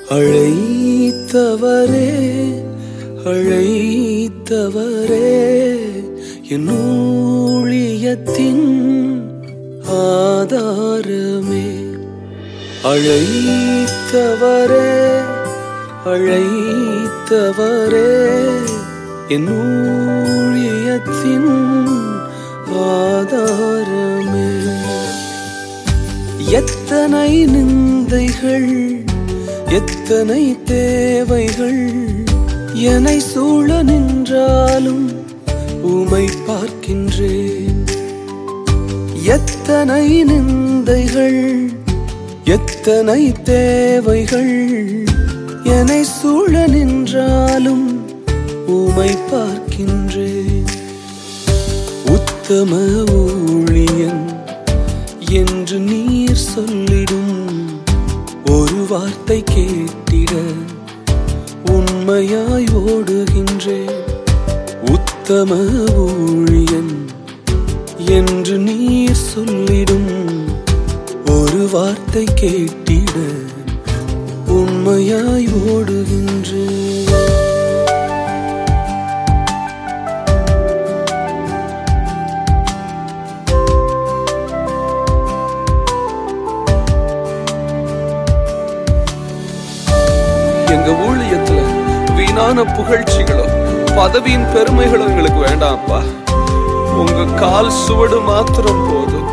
அழைத்தவரே அழைத்தவரே என் ஊழியத்தின் ஆதாரமே அழைத்தவரே அழைத்தவரே என் ஊழியத்தின் ஆதாரமே எத்தனை நிந்தைகள் எத்தனை தேவைகள் என்னை சூழ நின்றாலும் உமை பார்க்கின்றேன் எத்தனை நிந்தைகள் எத்தனை தேவைகள் என்னை சூழ நின்றாலும் உமை பார்க்கின்றேன் உத்தம ஊழியன் என்று நீர் சொல்லிடும் ஒரு வார்த்தை கேட்டிட உண்மையாய் ஓடுகின்றேன் உத்தம ஊழியன் என்று நீர் சொல்லிடும் ஒரு வார்த்தை கேட்டிட உண்மையாய் ஓடுகின்றேன் எங்க ஊழியத்துல வீணான புகழ்ச்சிகளும் பதவியின் பெருமைகளும் எங்களுக்கு வேண்டாம்ப்பா உங்க கால் சுவடு மாத்திரம் போதும்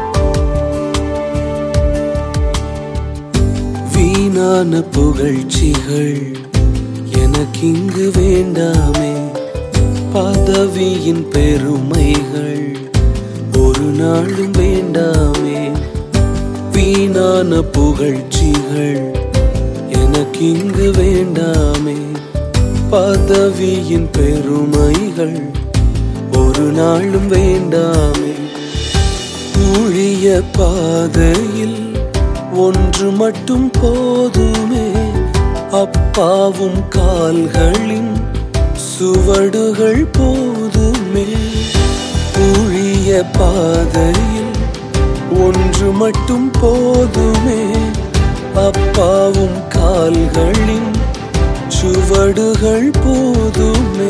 வீணான புகழ்ச்சிகள் எனக்கு இங்கு வேண்டாமே பதவியின் பெருமைகள் ஒரு நாளும் வேண்டாமே வீணான புகழ்ச்சிகள் எனக்கு இங்கு வேண்டாமே பதவியின் பெருமைகள் ஒரு நாளும் வேண்டாமே ஊழிய பாதையில் ஒன்று மட்டும் போதுமே அப்பாவும் கால்களின் சுவடுகள் போதுமே ஊழிய பாதையில் ஒன்று மட்டும் போதுமே அப்பாவும் கால்களின் சுவடுகள் போதுமே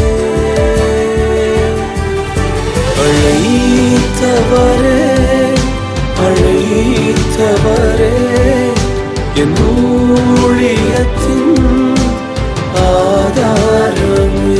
அழைத்தவரே அழைத்தவரே என் ஊழியத்தின் ஆதாரமே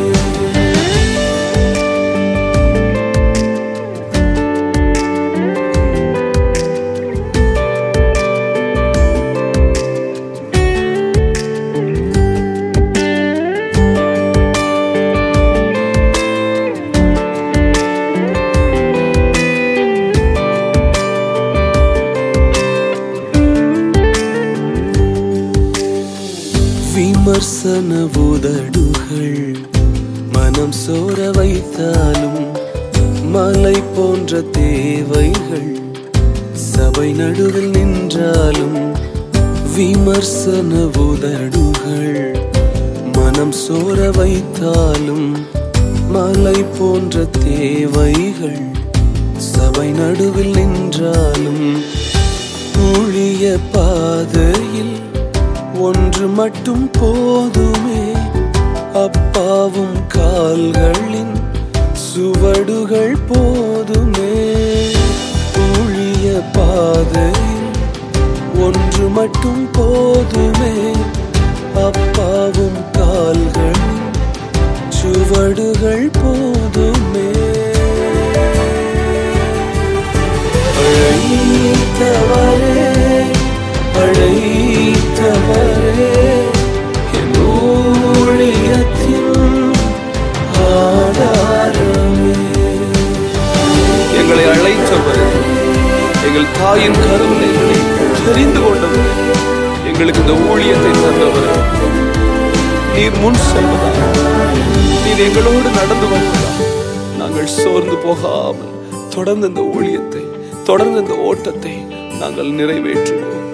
விமர்சன உதடுகள் மனம் சோர வைத்தாலும் மலை போன்ற தேவைகள் சபை நடுவில் நின்றாலும் விமர்சன உதடுகள் மனம் சோர வைத்தாலும் மலை போன்ற தேவைகள் சபை நடுவில் நின்றாலும் ஊழிய பாதையில் ஒன்று மட்டும் போதுமே அப்பாவும் கால்களின் சுவடுகள் போதுமே ஊழிய பாதையில் ஒன்று மட்டும் போதுமே அப்பாவும் கால்களின் சுவடுகள் போதுமே அழைத்தவரே அழைத்தவரே என் ஊழியத்தின் ஆதாரமே எங்களை அழைத்தவரே எங்கள் தாயின் கருவில் எங்களை தெரிந்து கொண்டவர் எங்களுக்கு இந்த ஊழியத்தை தந்தவர் நீர் முன் செல்வதா நீர் எங்களோடு நடந்து வருவதா நாங்கள் சோர்ந்து போகாமல் தொடர்ந்து இந்த ஊழியத்தை தொடர்ந்து இந்த ஓட்டத்தை நாங்கள் நிறைவேற்றுவோம்